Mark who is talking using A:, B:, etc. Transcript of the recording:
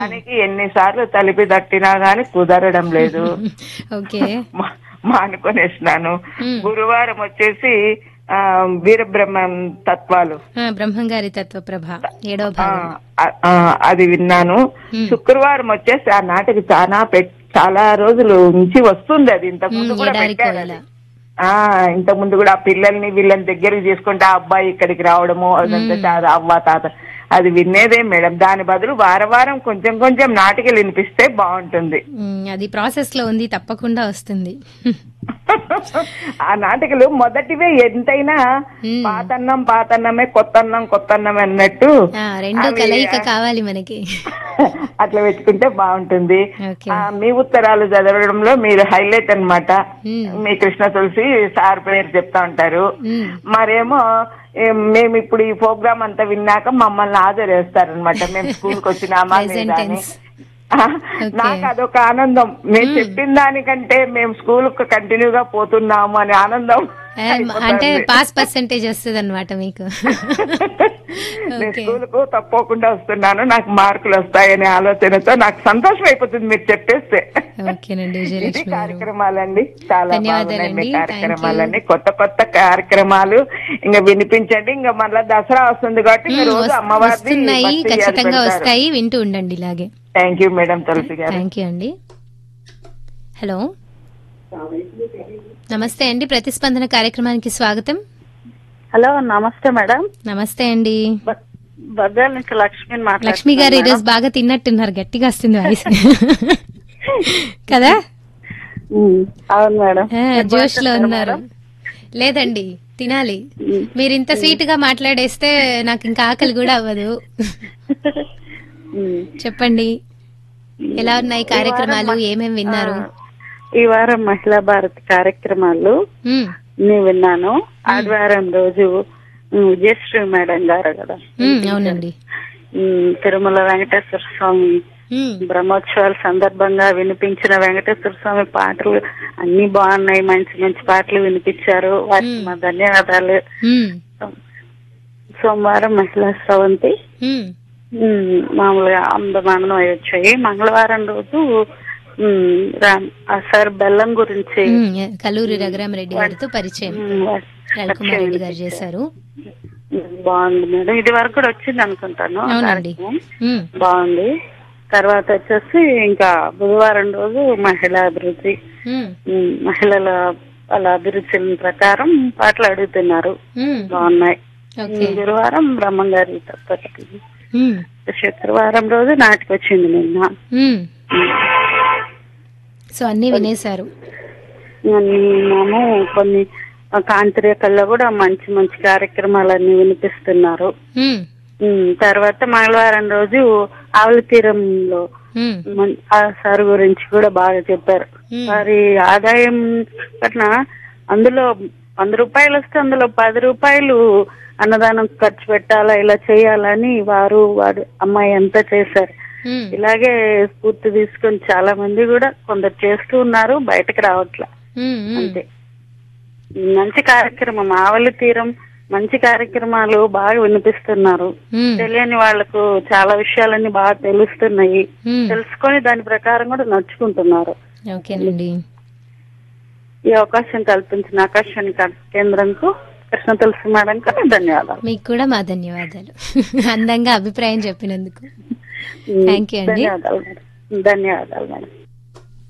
A: దానికి ఎన్నిసార్లు తలిపి తట్టినా గాని కుదరడం లేదు
B: ఓకే
A: మా- మానుకొనేసినాను
B: మ్మ్.
A: గురువారం వచ్చేసి ఆ వీరబ్రహ్మం తత్వాలు
B: ఆ, బ్రహ్మంగారి తత్వప్రభ ఏడవ
A: ఆ,
B: భాగం
A: ఆ- ఆ, అది విన్నాను
B: మ్మ్.
A: శుక్రవారం వచ్చేసి ఆ నాటికి చాలా పెట్- చాలా రోజులు నుంచి వస్తుంది అది ఇంతకు ముందు
B: మ్మ్,
A: కూడా
B: ఎడారి
A: పెట్టారు
B: కోయిల.
A: అది. ఆ ఇంత ముందు కూడా ఆ పిల్లల్ని వీళ్ళని దగ్గరికి తీసుకుంటే ఆ అబ్బాయి ఇక్కడికి రావడము అదంతా చాలా అవ్వ తాత అది వినేదే మేడం దాని బదులు వారం వారం కొంచెం కొంచెం నాటికలు వినిపిస్తే బాగుంటుంది
B: ఉమ్, అది ప్రాసెస్ లో ఉంది తప్పకుండా వస్తుంది
A: ఆ నాటికలు మొదటివే ఎంతైనా
B: మ్మ్.
A: పాతన్నం పాతన్నమే కొత్తన్నం కొత్తన్నం అన్నట్టు
B: ఆ, రెండు
A: అవి-
B: కలయిక కావాలి మనకి
A: అట్లా పెట్టుకుంటే బాగుంటుంది
B: ఓకే
A: ఆ, మీ ఉత్తరాలు చదవడంలో మీరు హైలైట్ అన్నమాట
B: మ్మ్.
A: మీ కృష్ణ తులసి సార్ పేరు చెప్తా ఉంటారు
B: మ్మ్.
A: మరేమో ఏం, మేము ఇప్పుడు ఈ ప్రోగ్రామ్ అంతా విన్నాక మమ్మల్ని హాజరేస్తారనమాట మేము స్కూల్కి వచ్చినామా
B: Present
A: లేదా అని
B: tense.
A: ఆ, నాకు అదొక ఆనందం నేను చెప్పిన దానికంటే మేము స్కూల్ కంటిన్యూగా పోతున్నాము అనే ఆనందం
B: ఆ, అంటే పాస్ పర్సంటేజ్ వస్తుంది అనమాట మీకు
A: నేను
B: ఓకే
A: స్కూల్ కు తప్పకుండా వస్తున్నాను నాకు మార్కులు వస్తాయనే ఆలోచనతో నాకు సంతోషం అయిపోతుంది మీరు చెప్పేస్తే
B: ఓకేనండి
A: ఇది
B: విజయలక్ష్మి గారు
A: కార్యక్రమాలండి చాలా బాగున్నాయి మీ
B: ధన్యవాదాలండి.
A: కార్యక్రమాలన్నీ కొత్త కొత్త కార్యక్రమాలు ఇంకా వినిపించండి ఇంకా మళ్ళా దసరా వస్తుంది కాబట్టి ఇంకా
B: ఉమ్,
A: రోజు
B: వస్-
A: అమ్మవారిది
B: వస్తున్నాయి ఖచ్చితంగా వస్తాయి వింటూ ఉండండి ఇలాగే
A: థ్యాంక్ యూ మేడం తులసి గారు
B: థ్యాంక్ యూ అండి హలో నమస్తే అండి ప్రతిస్పందన కార్యక్రమానికి స్వాగతం
C: హలో నమస్తే మేడం
B: నమస్తే అండి
C: బ- బద్దాల నుంచి లక్ష్మిని మాట్లాడుతున్నాను
B: లక్ష్మి గారు
C: మేడం.
B: ఈరోజు బాగా తిన్నట్టున్నారు గట్టిగా వస్తుంది వాయిస్ కదా
C: ఉమ్, అవును మేడం
B: ఆ,
C: మీరు
B: జోష్ లో
C: బాగున్నారా
B: ఉన్నారు
C: మేడం?
B: లేదండి తినాలి మీరు ఇంత స్వీట్ గా మాట్లాడేస్తే నాకు ఇంకా ఆకలి కూడా అవ్వదు
C: ఉమ్.
B: చెప్పండి ఎలా ఉన్నాయి కార్యక్రమాలు ఏమేమి విన్నారు
C: ఆ, ఈ వారం మహిళా భారతి కార్యక్రమాలు
B: ఉమ్,
C: నేను విన్నాను ఆదివారం రోజు ఉమ్, విజయశ్రీ మేడం గారు కదా
B: ఉమ్, అవునండి
C: ఉమ్, తిరుమల వెంకటేశ్వర స్వామి
B: ఉమ్,
C: బ్రహ్మోత్సవాల సందర్భంగా వినిపించిన వెంకటేశ్వర స్వామి పాటలు అన్ని బాగున్నాయి మంచి మంచి పాటలు వినిపించారు వారికి మా ధన్యవాదాలు
B: ఉమ్,
C: సోమవారం మహిళా స్రవంతి
B: ఉమ్,
C: ఉమ్, మామూలుగా అందమానం అయి వచ్చాయి మంగళవారం రోజు ఉమ్, రామ్ ఆ సార్ బెల్లం గురించి
B: ఉమ్, కల్లూరి రఘురామరెడ్డి గారితో పరిచయం
C: ఉమ్, వా-
B: రవికుమార్ రెడ్డి గారు చేశారు
C: ఉమ్, బాగుంది మేడం ఇది వరకు కూడా వచ్చింది అనుకుంటాను ఆ
B: అవునండి
C: కార్యక్రమం.
B: ఉమ్,
C: బాగుంది తర్వాత వచ్చేసి ఇంకా బుధవారం రోజు మహిళా అభివృద్ధి
B: ఉమ్,
C: ఉమ్, మహిళల వాళ్ళ అభిరుచుల ప్రకారం పాటలు అడుగుతున్నారు
B: ఉమ్,
C: బాగున్నాయి
B: ఓకే
C: ఉమ్, గురువారం బ్రహ్మంగారి తప్పటి
B: ఉమ్,
C: శుక్రవారం రోజు నాటికి వచ్చింది నిన్న
B: ఉమ్. సో అన్ని వినేశారు
C: మేము కొన్ని కాంతిరేఖల్లో కూడా మంచి మంచి కార్యక్రమాలన్నీ వినిపిస్తున్నారు
B: ఉమ్,
C: ఉమ్, తర్వాత మంగళవారం రోజు ఆవుల తీరంలో
B: ఉమ్,
C: మన్- ఆ సార్ గురించి కూడా బాగా చెప్పారు
B: Hmm.
C: వారి ఆదాయం పట్ల అందులో వంద రూపాయలు వస్తే అందులో పది రూపాయలు అన్నదానం ఖర్చు పెట్టాలా ఇలా చేయాలని వారు వారు అమ్మాయి అంతా చేశారు
B: ఉమ్,
C: ఇలాగే స్ఫూర్తి తీసుకొని చాలా మంది కూడా కొందరు చేస్తూ ఉన్నారు బయటకు రావట్లా
B: ఉమ్, ఉమ్.
C: అంతే మంచి కార్యక్రమం ఆవలి తీరం మంచి కార్యక్రమాలు బాగా వినిపిస్తున్నారు
B: ఉమ్,
C: తెలియని వాళ్లకు చాలా విషయాలన్నీ బాగా తెలుస్తున్నాయి
B: ఉమ్.
C: తెలుసుకొని దాని ప్రకారం కూడా నడుచుకుంటున్నారు
B: ఓకేనండి
C: ఈ అవకాశం కల్పించిన ఆకాశాన్ని కేంద్రంకు కృష్ణ తులసి మేడం గారు ధన్యవాదాలు
B: మీకు కూడా మా ధన్యవాదాలు అందంగా అభిప్రాయం చెప్పినందుకు థ్యాంక్ యూ అండి
C: ధన్యవాదాలు మేడం ధన్యవాదాలు మేడం